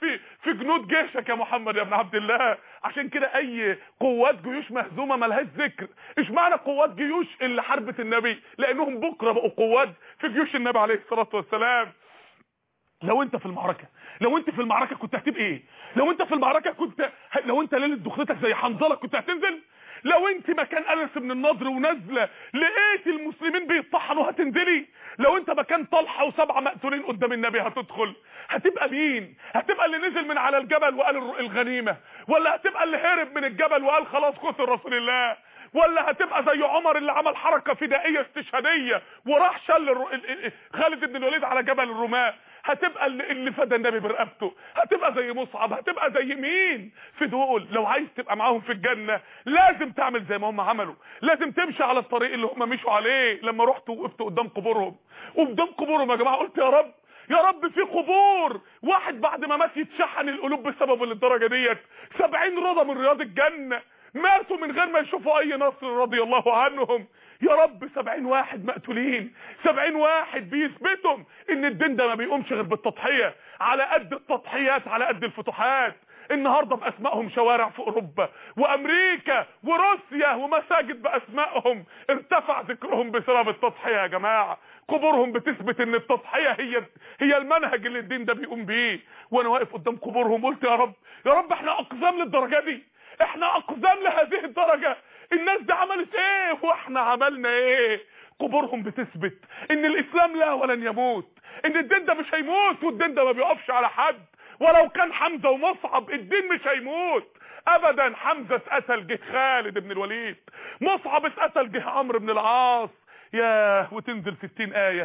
في جنود جيشك يا محمد يا ابن عبد الله عشان كده اي قوات جيوش مهزومه ملهاش ذكر ايش معنى قوات جيوش اللي حاربت النبي لانهم بكره بقوا قوات في جيوش النبي عليه الصلاه والسلام لو انت في المعركه لو انت في المعركه كنت هتبقى ايه لو انت في المعركه كنت لو انت ليله دخلتك زي حنظله كنت هتنزل لو انت مكان انس بن النضر ونازله لقيت المسلمين بيطحنوا هتنزلي لو انت مكان طلحه وسبعه مقتولين قدام النبي هتدخل هتبقى مين هتبقى اللي نزل من على الجبل وقال الغنيمه ولا هتبقى اللي هرب من الجبل وقال خلاص قتل رسول الله ولا هتبقى زي عمر اللي عمل حركه فدائيه استشهاديه وراح شل الر- ال- ال- خالد بن الوليد على جبل الرماه هتبقى اللي, اللي فدى النبي برقبته هتبقى زي مصعب هتبقى زي مين في دول لو عايز تبقى معاهم في الجنه لازم تعمل زي ما هم عملوا لازم تمشي على الطريق اللي هم مشوا عليه لما رحت وقفت قدام قبورهم وقدام قبورهم يا جماعه قلت يا رب يا رب في قبور واحد بعد ما مات يتشحن القلوب بسبب للدرجه ديت 70 رضا من رياض الجنه ماتوا من غير ما يشوفوا اي نصر رضي الله عنهم يا رب 70 واحد مقتولين 70 واحد بيثبتهم ان الدين ده ما بيقومش غير بالتضحيه على قد التضحيات على قد الفتوحات النهارده في اسمائهم شوارع في اوروبا وامريكا وروسيا ومساجد باسمائهم ارتفع ذكرهم بسبب التضحيه يا جماعه قبورهم بتثبت ان التضحيه هي هي المنهج اللي الدين ده بيقوم بيه وانا واقف قدام قبورهم قلت يا رب يا رب احنا اقزام للدرجه دي احنا اقزام لهذه الدرجه الناس دي عملت ايه واحنا عملنا ايه قبورهم بتثبت ان الاسلام لا ولن يموت ان الدين ده مش هيموت والدين ده ما بيقفش على حد ولو كان حمزه ومصعب الدين مش هيموت ابدا حمزه اتقتل جه خالد بن الوليد مصعب اتقتل جه عمرو بن العاص ياه وتنزل 60 ايه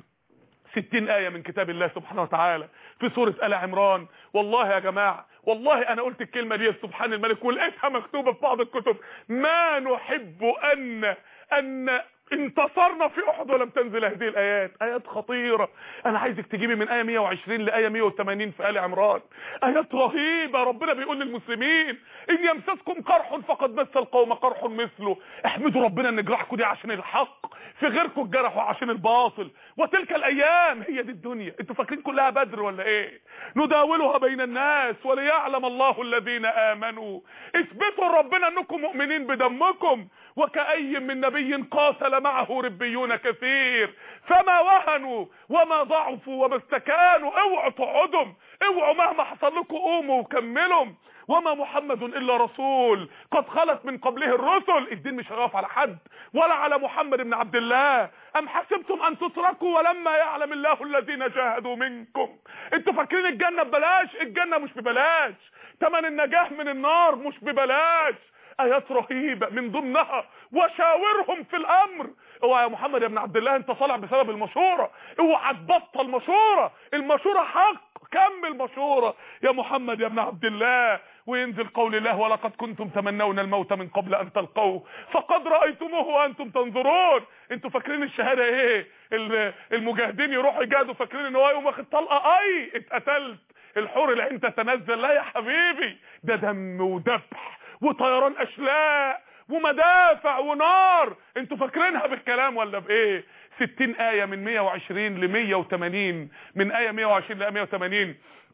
60 آية من كتاب الله سبحانه وتعالى في سورة آل عمران والله يا جماعة والله أنا قلت الكلمة دي سبحان الملك ولقيتها مكتوبة في بعض الكتب ما نحب أن أن انتصرنا في أحد ولم تنزل هذه الآيات آيات خطيرة أنا عايزك تجيبي من آية 120 لآية 180 في آل عمران آيات رهيبة ربنا بيقول للمسلمين إن يمسسكم قرح فقد مس القوم قرح مثله احمدوا ربنا إن جراحكم دي عشان الحق في غيركم الجرح عشان الباطل وتلك الايام هي دي الدنيا انتوا فاكرين كلها بدر ولا ايه نداولها بين الناس وليعلم الله الذين امنوا اثبتوا ربنا انكم مؤمنين بدمكم وكأي من نبي قاتل معه ربيون كثير فما وهنوا وما ضعفوا وما استكانوا اوعوا تقعدوا اوعوا مهما حصل لكم قوموا وكملوا وما محمد الا رسول قد خلت من قبله الرسل الدين مش هيقف على حد ولا على محمد بن عبد الله ام حسبتم ان تتركوا ولما يعلم الله الذين جاهدوا منكم انتوا فاكرين الجنه ببلاش الجنه مش ببلاش تمن النجاه من النار مش ببلاش ايات رهيبه من ضمنها وشاورهم في الامر اوعى يا محمد يا ابن عبد الله انت طالع بسبب المشوره اوعى تبطل مشوره المشوره حق كمل مشوره يا محمد يا ابن عبد الله وينزل قول الله ولقد كنتم تمنون الموت من قبل ان تلقوه فقد رايتموه وانتم تنظرون انتوا فاكرين الشهاده ايه ال- المجاهدين يروحوا يجاهدوا فاكرين ان هو يقوم واخد طلقه اي اتقتلت الحور العين تتنزل لا يا حبيبي ده دم وذبح وطيران اشلاء ومدافع ونار انتوا فاكرينها بالكلام ولا بايه 60 آية من 120 ل 180 من آية 120 ل 180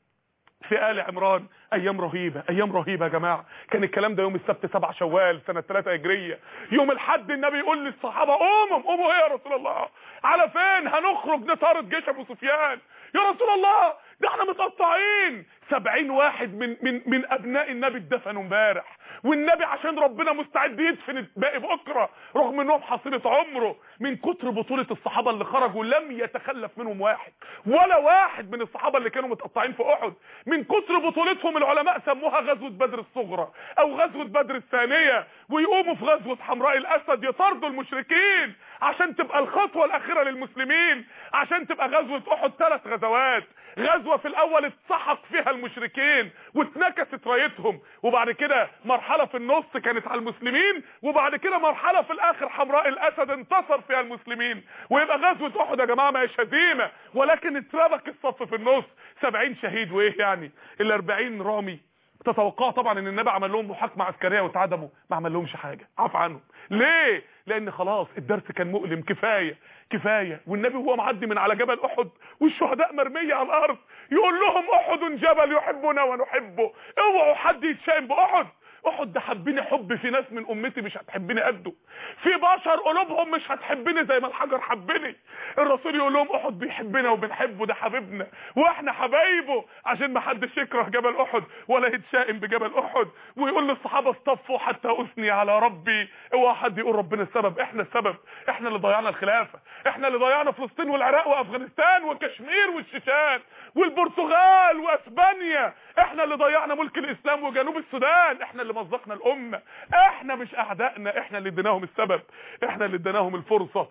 في آل عمران ايام رهيبة ايام رهيبة يا جماعة كان الكلام ده يوم السبت 7 شوال سنة 3 هجرية يوم الحد النبي يقول للصحابة قوموا قوموا ايه يا رسول الله على فين هنخرج نطارد جيش ابو سفيان يا رسول الله ده احنا متقطعين 70 واحد من من من ابناء النبي اتدفنوا امبارح والنبي عشان ربنا مستعد يدفن الباقي بكره رغم انهم حصيله عمره من كتر بطوله الصحابه اللي خرجوا لم يتخلف منهم واحد ولا واحد من الصحابه اللي كانوا متقطعين في احد من كتر بطولتهم العلماء سموها غزوه بدر الصغرى او غزوه بدر الثانيه ويقوموا في غزوه حمراء الاسد يطاردوا المشركين عشان تبقى الخطوه الاخيره للمسلمين عشان تبقى غزوه احد ثلاث غزوات غزوه في الاول اتسحق فيها المشركين واتنكست رايتهم وبعد كده مرحله في النص كانت على المسلمين وبعد كده مرحله في الاخر حمراء الاسد انتصر فيها المسلمين ويبقى غزوه احد يا جماعه ما هيش هزيمه ولكن اتربك الصف في النص 70 شهيد وايه يعني ال 40 رامي تتوقعوا طبعا ان النبي عمل لهم محاكمه عسكريه واتعدموا ما عمل لهمش حاجه عفى عنهم ليه لان خلاص الدرس كان مؤلم كفايه كفايه والنبي وهو معدي من على جبل احد والشهداء مرميه على الارض يقول لهم احد جبل يحبنا ونحبه اوعوا حد يتشائم باحد احد ده حبني حب في ناس من امتي مش هتحبني قده في بشر قلوبهم مش هتحبني زي ما الحجر حبني الرسول يقول لهم احد بيحبنا وبنحبه ده حبيبنا واحنا حبايبه عشان ما حدش يكره جبل احد ولا يتشائم بجبل احد ويقول للصحابه اصطفوا حتى اثني على ربي اوعى حد يقول ربنا السبب احنا السبب احنا اللي ضيعنا الخلافه احنا اللي ضيعنا فلسطين والعراق وافغانستان وكشمير والشيشان والبرتغال واسبانيا احنا اللي ضيعنا ملك الاسلام وجنوب السودان احنا اللي مزقنا الامه احنا مش اعدائنا احنا اللي اديناهم السبب احنا اللي اديناهم الفرصه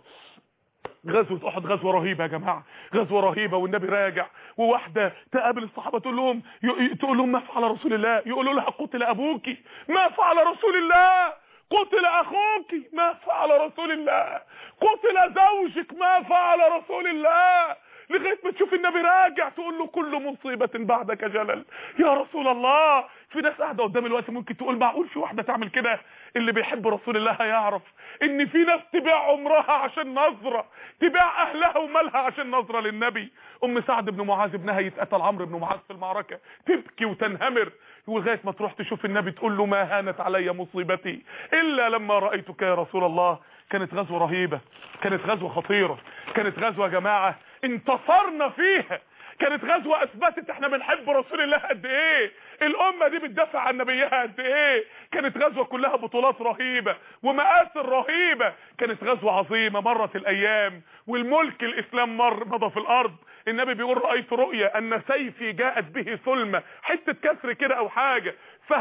غزوة احد غزوة رهيبة يا جماعة غزوة رهيبة والنبي راجع وواحدة تقابل الصحابة تقول لهم ي- تقول لهم ما فعل رسول الله يقولوا لها قتل ابوكي ما فعل رسول الله قتل اخوك ما فعل رسول الله قتل زوجك ما فعل رسول الله لغايه ما تشوف النبي راجع تقول له كل مصيبه بعدك جلل يا رسول الله في ناس قاعده قدام الوقت ممكن تقول معقول في واحده تعمل كده اللي بيحب رسول الله هيعرف ان في ناس تبيع عمرها عشان نظره تبيع اهلها ومالها عشان نظره للنبي ام سعد بن معاذ ابنها يتقتل عمرو بن معاذ في المعركه تبكي وتنهمر ولغايه ما تروح تشوف النبي تقول له ما هانت علي مصيبتي الا لما رايتك يا رسول الله كانت غزوه رهيبه كانت غزوه خطيره كانت غزوه يا جماعه انتصرنا فيها كانت غزوة اثبتت احنا بنحب رسول الله قد ايه الامة دي بتدافع عن نبيها قد ايه كانت غزوة كلها بطولات رهيبة ومآثر رهيبة كانت غزوة عظيمة مرت الايام والملك الاسلام مر مضى في الارض النبي بيقول رأيت رؤيا ان سيفي جاءت به ثلمة حتة كسر كده او حاجة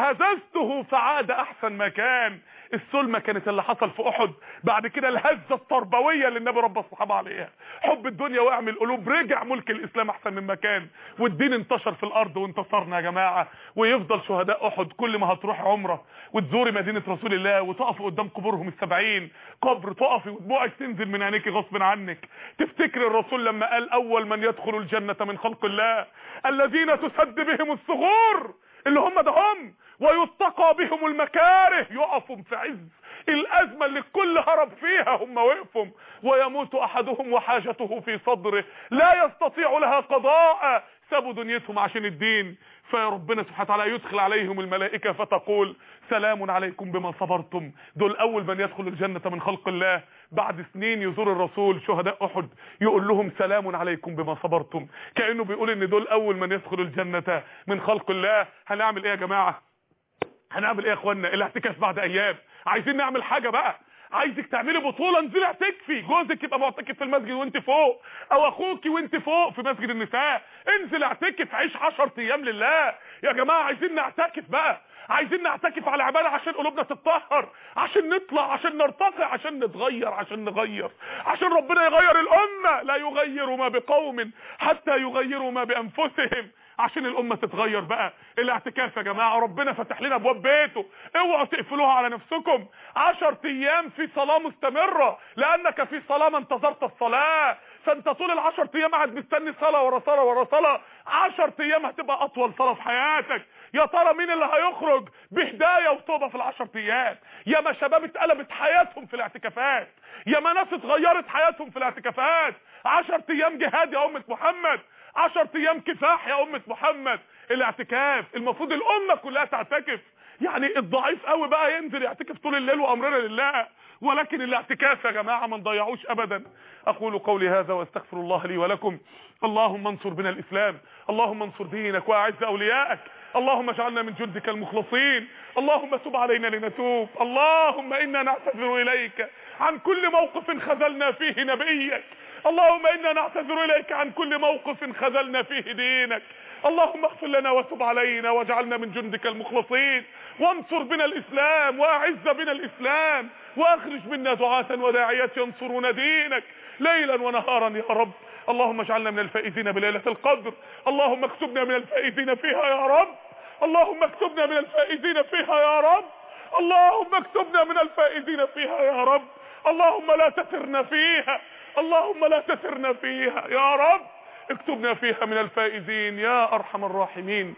فهززته فعاد احسن ما كان السلمة كانت اللي حصل في احد بعد كده الهزة التربوية اللي النبي رب الصحابة عليها حب الدنيا وهم القلوب رجع ملك الاسلام احسن من مكان والدين انتشر في الارض وانتصرنا يا جماعة ويفضل شهداء احد كل ما هتروح عمرة وتزوري مدينة رسول الله وتقفي قدام قبورهم السبعين قبر تقفي ودموعك تنزل من عينيك غصب عنك تفتكر الرسول لما قال اول من يدخل الجنة من خلق الله الذين تسد بهم الثغور اللي هم ده هم ويتقى بهم المكاره يقفوا في عز الازمه اللي الكل هرب فيها هم وقفوا ويموت احدهم وحاجته في صدره لا يستطيع لها قضاء سابوا دنيتهم عشان الدين فربنا سبحانه وتعالى يدخل عليهم الملائكه فتقول سلام عليكم بما صبرتم دول اول من يدخل الجنه من خلق الله بعد سنين يزور الرسول شهداء احد يقول لهم سلام عليكم بما صبرتم كانه بيقول ان دول اول من يدخل الجنه من خلق الله هنعمل ايه يا جماعه هنعمل ايه يا اخوانا الاعتكاف بعد ايام عايزين نعمل حاجه بقى عايزك تعملي بطوله انزلي اعتكفي جوزك يبقى معتكف في المسجد وانت فوق او اخوكي وانت فوق في مسجد النساء انزل اعتكف عيش 10 ايام لله يا جماعه عايزين نعتكف بقى عايزين نعتكف على عباده عشان قلوبنا تتطهر عشان نطلع عشان نرتقي عشان نتغير عشان نغير عشان ربنا يغير الامه لا يغير ما بقوم حتى يغيروا ما بانفسهم عشان الامه تتغير بقى الاعتكاف يا جماعه ربنا فتح لنا ابواب بيته اوعوا تقفلوها على نفسكم 10 ايام في صلاه مستمره لانك في صلاه ما انتظرت الصلاه فانت طول العشر ايام قاعد مستني صلاه ورا صلاه ورا صلاه 10 ايام هتبقى اطول صلاه في حياتك يا ترى مين اللي هيخرج بهدايه وتوبه في العشر ايام يا ما شباب اتقلبت حياتهم في الاعتكافات يا ما ناس اتغيرت حياتهم في الاعتكافات 10 ايام جهاد يا امه محمد 10 ايام كفاح يا امه محمد الاعتكاف المفروض الامه كلها تعتكف يعني الضعيف قوي بقى ينزل يعتكف طول الليل وامرنا لله ولكن الاعتكاف يا جماعه ما نضيعوش ابدا اقول قولي هذا واستغفر الله لي ولكم اللهم انصر بنا الاسلام اللهم انصر دينك واعز اوليائك اللهم اجعلنا من جندك المخلصين اللهم تب علينا لنتوب اللهم انا نعتذر اليك عن كل موقف خذلنا فيه نبيك اللهم انا نعتذر اليك عن كل موقف خذلنا فيه دينك اللهم اغفر لنا وتب علينا واجعلنا من جندك المخلصين وانصر بنا الاسلام واعز بنا الاسلام واخرج منا دعاة وداعيات ينصرون دينك ليلا ونهارا يا رب اللهم اجعلنا من الفائزين بليلة القدر اللهم اكتبنا من الفائزين فيها يا رب اللهم اكتبنا من الفائزين فيها يا رب اللهم اكتبنا من الفائزين فيها يا رب اللهم لا تثرنا فيها اللهم لا تثرنا فيها يا رب اكتبنا فيها من الفائزين يا ارحم الراحمين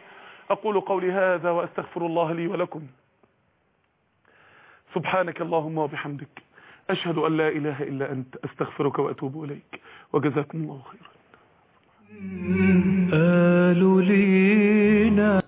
أقول قولي هذا وأستغفر الله لي ولكم سبحانك اللهم وبحمدك أشهد أن لا إله إلا أنت أستغفرك وأتوب إليك وجزاكم الله خيرا آل لينا